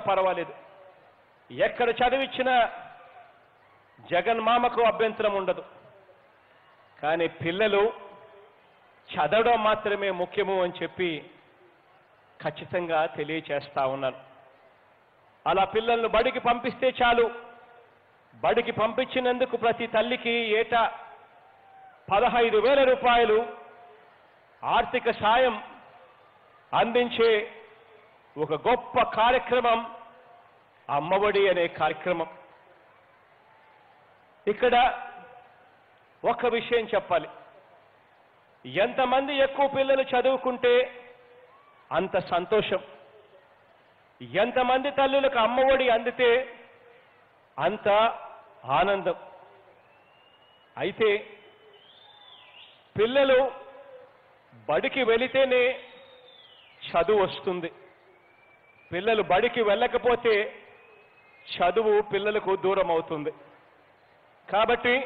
పర్వాలేదు ఎక్కడ చదివిచ్చినా జగన్మామకు అభ్యంతరం ఉండదు కానీ పిల్లలు చదవడం మాత్రమే ముఖ్యము అని చెప్పి ఖచ్చితంగా తెలియచేస్తా ఉన్నాను అలా పిల్లలను బడికి పంపిస్తే చాలు బడికి పంపించినందుకు ప్రతి తల్లికి ఏటా పదహైదు వేల రూపాయలు ఆర్థిక సాయం అందించే ఒక గొప్ప కార్యక్రమం అమ్మఒడి అనే కార్యక్రమం ఇక్కడ ఒక విషయం చెప్పాలి ఎంతమంది ఎక్కువ పిల్లలు చదువుకుంటే అంత సంతోషం ఎంతమంది తల్లులకు అమ్మఒడి అందితే అంత ఆనందం అయితే పిల్లలు బడికి వెళితేనే చదువు వస్తుంది పిల్లలు బడికి వెళ్ళకపోతే చదువు పిల్లలకు దూరం అవుతుంది కాబట్టి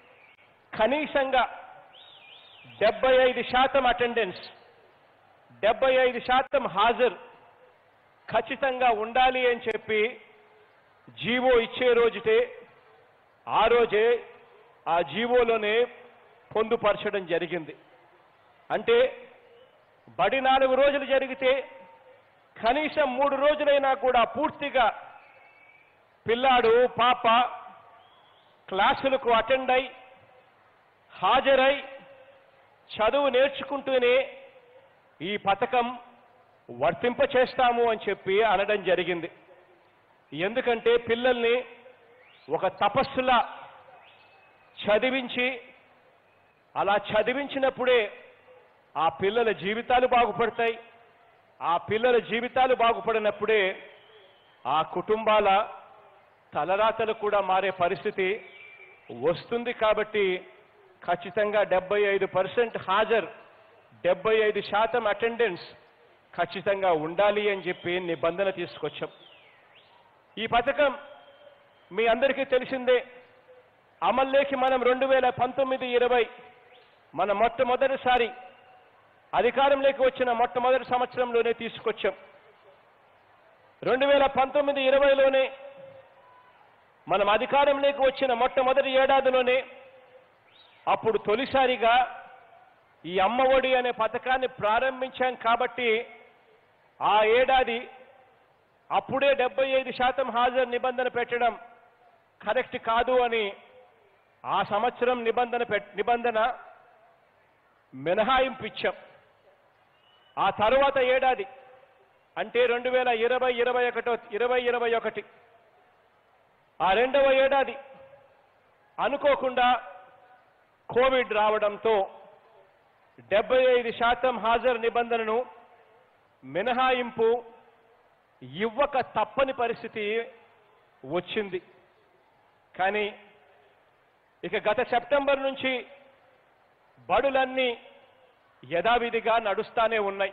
కనీసంగా డెబ్బై ఐదు శాతం అటెండెన్స్ డెబ్బై ఐదు శాతం హాజరు ఖచ్చితంగా ఉండాలి అని చెప్పి జీవో ఇచ్చే రోజుటే ఆ రోజే ఆ జీవోలోనే పొందుపరచడం జరిగింది అంటే బడి నాలుగు రోజులు జరిగితే కనీసం మూడు రోజులైనా కూడా పూర్తిగా పిల్లాడు పాప క్లాసులకు అటెండ్ అయి హాజరై చదువు నేర్చుకుంటూనే ఈ పథకం వర్తింప చేస్తాము అని చెప్పి అనడం జరిగింది ఎందుకంటే పిల్లల్ని ఒక తపస్సులా చదివించి అలా చదివించినప్పుడే ఆ పిల్లల జీవితాలు బాగుపడతాయి ఆ పిల్లల జీవితాలు బాగుపడినప్పుడే ఆ కుటుంబాల తలరాతలు కూడా మారే పరిస్థితి వస్తుంది కాబట్టి ఖచ్చితంగా డెబ్బై ఐదు పర్సెంట్ హాజరు డెబ్బై ఐదు శాతం అటెండెన్స్ ఖచ్చితంగా ఉండాలి అని చెప్పి నిబంధన తీసుకొచ్చాం ఈ పథకం మీ అందరికీ తెలిసిందే అమల్లోకి మనం రెండు వేల పంతొమ్మిది ఇరవై మన మొట్టమొదటిసారి అధికారంలోకి వచ్చిన మొట్టమొదటి సంవత్సరంలోనే తీసుకొచ్చాం రెండు వేల పంతొమ్మిది ఇరవైలోనే మనం అధికారంలోకి వచ్చిన మొట్టమొదటి ఏడాదిలోనే అప్పుడు తొలిసారిగా ఈ అమ్మఒడి అనే పథకాన్ని ప్రారంభించాం కాబట్టి ఆ ఏడాది అప్పుడే డెబ్బై ఐదు శాతం హాజరు నిబంధన పెట్టడం కరెక్ట్ కాదు అని ఆ సంవత్సరం నిబంధన పెట్ నిబంధన మినహాయింపు ఇచ్చాం ఆ తరువాత ఏడాది అంటే రెండు వేల ఇరవై ఇరవై ఒకటో ఇరవై ఇరవై ఒకటి ఆ రెండవ ఏడాది అనుకోకుండా కోవిడ్ రావడంతో డెబ్బై ఐదు శాతం హాజరు నిబంధనను మినహాయింపు ఇవ్వక తప్పని పరిస్థితి వచ్చింది కానీ ఇక గత సెప్టెంబర్ నుంచి బడులన్నీ యథావిధిగా నడుస్తానే ఉన్నాయి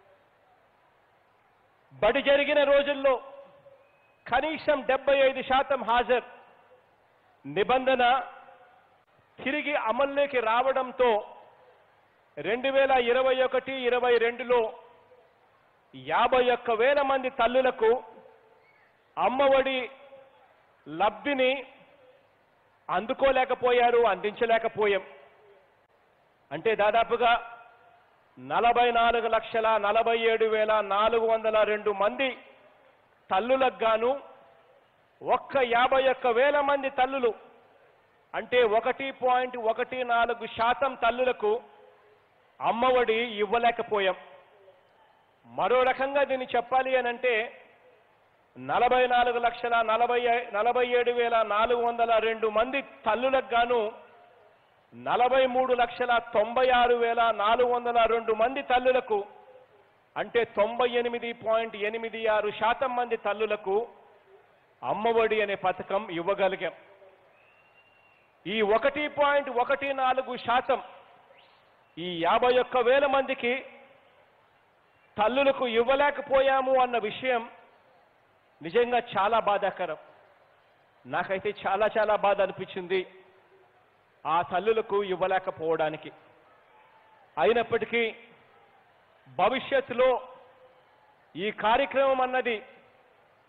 బడి జరిగిన రోజుల్లో కనీసం డెబ్బై ఐదు శాతం హాజరు నిబంధన తిరిగి అమల్లోకి రావడంతో రెండు వేల ఇరవై ఒకటి ఇరవై రెండులో యాభై ఒక్క వేల మంది తల్లులకు అమ్మఒడి లబ్ధిని అందుకోలేకపోయారు అందించలేకపోయాం అంటే దాదాపుగా నలభై నాలుగు లక్షల నలభై ఏడు వేల నాలుగు వందల రెండు మంది తల్లులకు గాను ఒక్క యాభై ఒక్క వేల మంది తల్లులు అంటే ఒకటి పాయింట్ ఒకటి నాలుగు శాతం తల్లులకు అమ్మఒడి ఇవ్వలేకపోయాం మరో రకంగా దీన్ని చెప్పాలి అని అంటే నలభై నాలుగు లక్షల నలభై ఐ- నలభై ఏడు వేల నాలుగు వందల రెండు మంది తల్లులకు గాను నలభై మూడు లక్షల తొంభై ఆరు వేల నాలుగు వందల రెండు మంది తల్లులకు అంటే తొంభై ఎనిమిది పాయింట్ ఎనిమిది ఆరు శాతం మంది తల్లులకు అమ్మఒడి అనే పథకం ఇవ్వగలిగాం ఈ ఒకటి పాయింట్ ఒకటి నాలుగు శాతం ఈ యాభై ఒక్క వేల మందికి తల్లులకు ఇవ్వలేకపోయాము అన్న విషయం నిజంగా చాలా బాధాకరం నాకైతే చాలా చాలా బాధ అనిపించింది ఆ తల్లులకు ఇవ్వలేకపోవడానికి అయినప్పటికీ భవిష్యత్తులో ఈ కార్యక్రమం అన్నది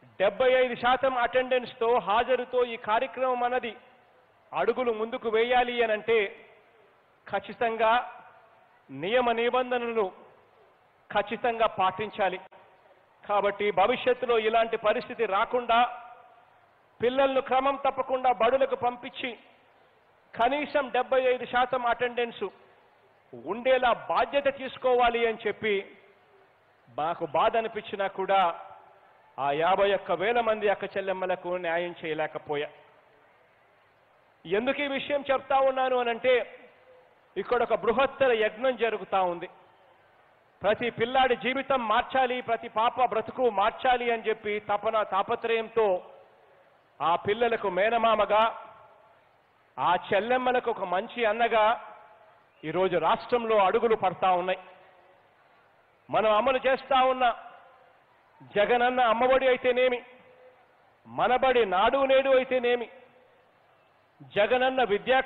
డెబ్బై ఐదు శాతం అటెండెన్స్తో హాజరుతో ఈ కార్యక్రమం అన్నది అడుగులు ముందుకు వేయాలి అనంటే ఖచ్చితంగా నియమ నిబంధనలు ఖచ్చితంగా పాటించాలి కాబట్టి భవిష్యత్తులో ఇలాంటి పరిస్థితి రాకుండా పిల్లలను క్రమం తప్పకుండా బడులకు పంపించి కనీసం డెబ్బై ఐదు శాతం అటెండెన్స్ ఉండేలా బాధ్యత తీసుకోవాలి అని చెప్పి మాకు బాధ అనిపించినా కూడా ఆ యాభై ఒక్క వేల మంది అక్క చెల్లెమ్మలకు న్యాయం చేయలేకపోయా ఎందుకు ఈ విషయం చెప్తా ఉన్నాను అనంటే ఇక్కడ ఒక బృహత్తర యజ్ఞం జరుగుతా ఉంది ప్రతి పిల్లాడి జీవితం మార్చాలి ప్రతి పాప బ్రతుకు మార్చాలి అని చెప్పి తపన తాపత్రయంతో ఆ పిల్లలకు మేనమామగా ఆ చెల్లెమ్మలకు ఒక మంచి అన్నగా ఈరోజు రాష్ట్రంలో అడుగులు పడతా ఉన్నాయి మనం అమలు చేస్తా ఉన్న జగనన్న అమ్మఒడి అయితేనేమి మనబడి నాడు నేడు అయితేనేమి జగనన్న విద్యా